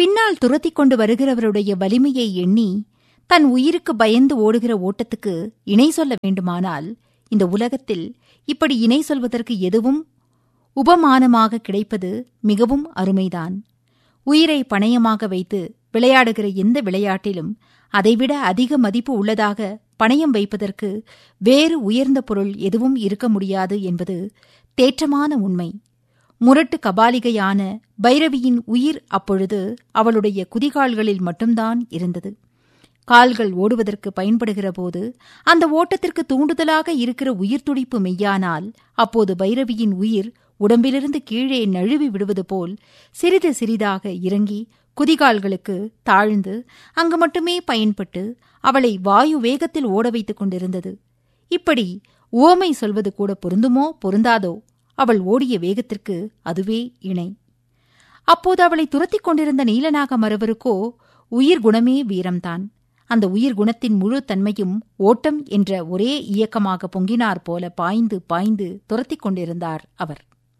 பின்னால் துரத்திக் கொண்டு வருகிறவருடைய வலிமையை எண்ணி தன் உயிருக்கு பயந்து ஓடுகிற ஓட்டத்துக்கு இணை சொல்ல வேண்டுமானால் இந்த உலகத்தில் இப்படி இணை சொல்வதற்கு எதுவும் உபமானமாக கிடைப்பது மிகவும் அருமைதான் உயிரை பணயமாக வைத்து விளையாடுகிற எந்த விளையாட்டிலும் அதைவிட அதிக மதிப்பு உள்ளதாக பணயம் வைப்பதற்கு வேறு உயர்ந்த பொருள் எதுவும் இருக்க முடியாது என்பது தேற்றமான உண்மை முரட்டு கபாலிகையான பைரவியின் உயிர் அப்பொழுது அவளுடைய குதிகால்களில் மட்டும்தான் இருந்தது கால்கள் ஓடுவதற்கு பயன்படுகிற போது அந்த ஓட்டத்திற்கு தூண்டுதலாக இருக்கிற உயிர் துடிப்பு மெய்யானால் அப்போது பைரவியின் உயிர் உடம்பிலிருந்து கீழே நழுவி விடுவது போல் சிறிது சிறிதாக இறங்கி குதிகால்களுக்கு தாழ்ந்து அங்கு மட்டுமே பயன்பட்டு அவளை வாயு வேகத்தில் ஓட வைத்துக் கொண்டிருந்தது இப்படி ஓமை சொல்வது கூட பொருந்துமோ பொருந்தாதோ அவள் ஓடிய வேகத்திற்கு அதுவே இணை அப்போது அவளை துரத்திக் கொண்டிருந்த நீலநாக மரவருக்கோ உயிர் குணமே வீரம்தான் அந்த உயிர் குணத்தின் முழு தன்மையும் ஓட்டம் என்ற ஒரே இயக்கமாக பொங்கினார் போல பாய்ந்து பாய்ந்து துரத்திக் கொண்டிருந்தார் அவர்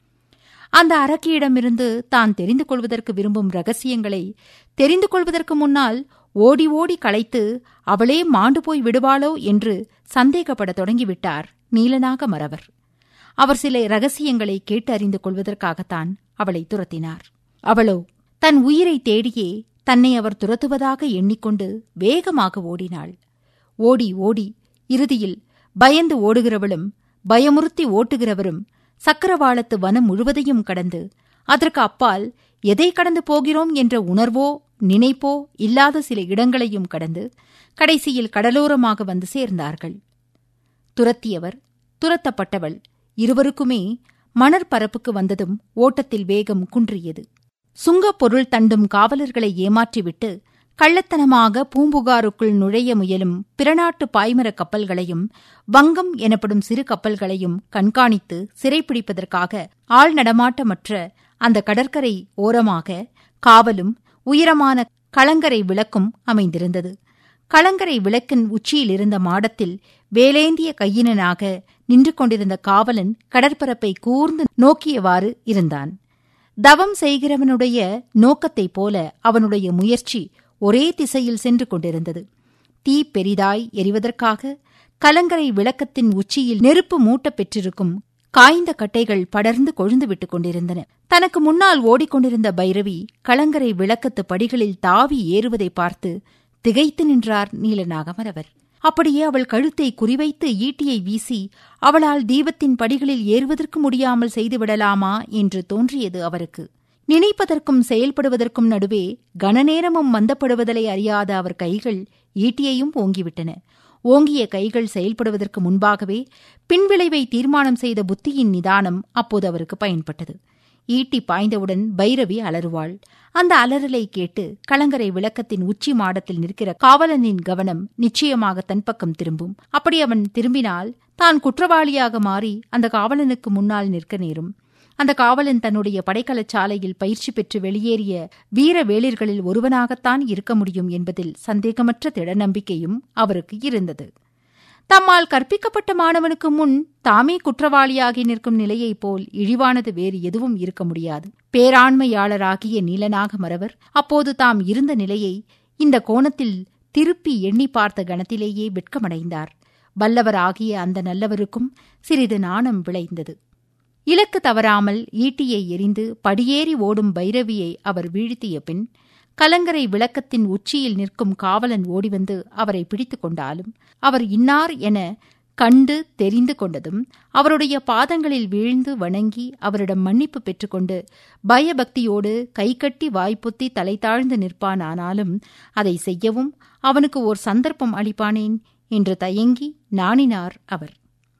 அந்த அரக்கியிடமிருந்து தான் தெரிந்து கொள்வதற்கு விரும்பும் ரகசியங்களை தெரிந்து கொள்வதற்கு முன்னால் ஓடி ஓடி களைத்து அவளே மாண்டு போய் விடுவாளோ என்று சந்தேகப்படத் தொடங்கிவிட்டார் நீலநாக மறவர் அவர் சில ரகசியங்களை கேட்டு அறிந்து கொள்வதற்காகத்தான் அவளை துரத்தினார் அவளோ தன் உயிரை தேடியே தன்னை அவர் துரத்துவதாக எண்ணிக்கொண்டு வேகமாக ஓடினாள் ஓடி ஓடி இறுதியில் பயந்து ஓடுகிறவளும் பயமுறுத்தி ஓட்டுகிறவரும் சக்கரவாளத்து வனம் முழுவதையும் கடந்து அதற்கு அப்பால் எதை கடந்து போகிறோம் என்ற உணர்வோ நினைப்போ இல்லாத சில இடங்களையும் கடந்து கடைசியில் கடலோரமாக வந்து சேர்ந்தார்கள் துரத்தியவர் துரத்தப்பட்டவள் இருவருக்குமே மணற்பரப்புக்கு வந்ததும் ஓட்டத்தில் வேகம் குன்றியது சுங்கப் பொருள் தண்டும் காவலர்களை ஏமாற்றிவிட்டு கள்ளத்தனமாக பூம்புகாருக்குள் நுழைய முயலும் பிறநாட்டு பாய்மரக் கப்பல்களையும் வங்கம் எனப்படும் சிறு கப்பல்களையும் கண்காணித்து சிறைப்பிடிப்பதற்காக ஆள் நடமாட்டமற்ற அந்த கடற்கரை ஓரமாக காவலும் உயரமான களங்கரை விளக்கும் அமைந்திருந்தது களங்கரை விளக்கின் உச்சியில் இருந்த மாடத்தில் வேலேந்திய கையினனாக நின்று கொண்டிருந்த காவலன் கடற்பரப்பை கூர்ந்து நோக்கியவாறு இருந்தான் தவம் செய்கிறவனுடைய நோக்கத்தைப் போல அவனுடைய முயற்சி ஒரே திசையில் சென்று கொண்டிருந்தது தீ பெரிதாய் எரிவதற்காக கலங்கரை விளக்கத்தின் உச்சியில் நெருப்பு மூட்டப் பெற்றிருக்கும் காய்ந்த கட்டைகள் படர்ந்து கொழுந்து விட்டுக் கொண்டிருந்தன தனக்கு முன்னால் ஓடிக்கொண்டிருந்த பைரவி கலங்கரை விளக்கத்து படிகளில் தாவி ஏறுவதை பார்த்து திகைத்து நின்றார் நீலநாகமரவர் அப்படியே அவள் கழுத்தை குறிவைத்து ஈட்டியை வீசி அவளால் தீபத்தின் படிகளில் ஏறுவதற்கு முடியாமல் செய்துவிடலாமா என்று தோன்றியது அவருக்கு நினைப்பதற்கும் செயல்படுவதற்கும் நடுவே கனநேரமும் மந்தப்படுவதலை அறியாத அவர் கைகள் ஈட்டியையும் ஓங்கிவிட்டன ஓங்கிய கைகள் செயல்படுவதற்கு முன்பாகவே பின்விளைவை தீர்மானம் செய்த புத்தியின் நிதானம் அப்போது அவருக்கு பயன்பட்டது ஈட்டி பாய்ந்தவுடன் பைரவி அலறுவாள் அந்த அலறலை கேட்டு கலங்கரை விளக்கத்தின் உச்சி மாடத்தில் நிற்கிற காவலனின் கவனம் நிச்சயமாக தன் பக்கம் திரும்பும் அப்படி அவன் திரும்பினால் தான் குற்றவாளியாக மாறி அந்த காவலனுக்கு முன்னால் நிற்க நேரும் அந்த காவலன் தன்னுடைய படைக்கலச்சாலையில் பயிற்சி பெற்று வெளியேறிய வீர வேளிர்களில் ஒருவனாகத்தான் இருக்க முடியும் என்பதில் சந்தேகமற்ற திட நம்பிக்கையும் அவருக்கு இருந்தது தம்மால் கற்பிக்கப்பட்ட மாணவனுக்கு முன் தாமே குற்றவாளியாகி நிற்கும் நிலையைப் போல் இழிவானது வேறு எதுவும் இருக்க முடியாது பேராண்மையாளராகிய நீலனாக மறவர் அப்போது தாம் இருந்த நிலையை இந்த கோணத்தில் திருப்பி எண்ணி பார்த்த கணத்திலேயே வெட்கமடைந்தார் வல்லவராகிய அந்த நல்லவருக்கும் சிறிது நாணம் விளைந்தது இலக்கு தவறாமல் ஈட்டியை எரிந்து படியேறி ஓடும் பைரவியை அவர் வீழ்த்திய பின் கலங்கரை விளக்கத்தின் உச்சியில் நிற்கும் காவலன் ஓடிவந்து அவரை பிடித்துக் கொண்டாலும் அவர் இன்னார் என கண்டு தெரிந்து கொண்டதும் அவருடைய பாதங்களில் வீழ்ந்து வணங்கி அவரிடம் மன்னிப்பு பெற்றுக்கொண்டு பயபக்தியோடு கைகட்டி வாய்ப்புத்தி தலை தாழ்ந்து நிற்பானானாலும் அதை செய்யவும் அவனுக்கு ஓர் சந்தர்ப்பம் அளிப்பானேன் என்று தயங்கி நாணினார் அவர்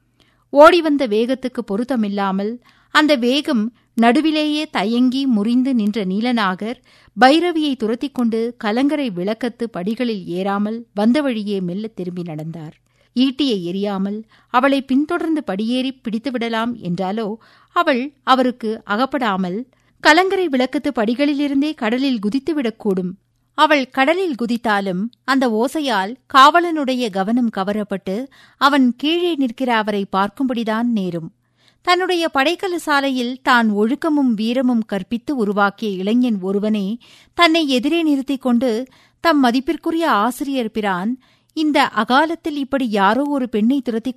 ஓடிவந்த வேகத்துக்கு பொருத்தமில்லாமல் அந்த வேகம் நடுவிலேயே தயங்கி முறிந்து நின்ற நீலநாகர் பைரவியை துரத்திக் கொண்டு கலங்கரை விளக்கத்து படிகளில் ஏறாமல் வந்த வழியே மெல்ல திரும்பி நடந்தார் ஈட்டியை எரியாமல் அவளை பின்தொடர்ந்து படியேறி பிடித்துவிடலாம் என்றாலோ அவள் அவருக்கு அகப்படாமல் கலங்கரை விளக்கத்து படிகளிலிருந்தே கடலில் குதித்துவிடக்கூடும் அவள் கடலில் குதித்தாலும் அந்த ஓசையால் காவலனுடைய கவனம் கவரப்பட்டு அவன் கீழே நிற்கிற அவரை பார்க்கும்படிதான் நேரும் தன்னுடைய படைக்கல சாலையில் தான் ஒழுக்கமும் வீரமும் கற்பித்து உருவாக்கிய இளைஞன் ஒருவனே தன்னை எதிரே நிறுத்திக் கொண்டு தம் மதிப்பிற்குரிய ஆசிரியர் பிரான் இந்த அகாலத்தில் இப்படி யாரோ ஒரு பெண்ணை துரத்தி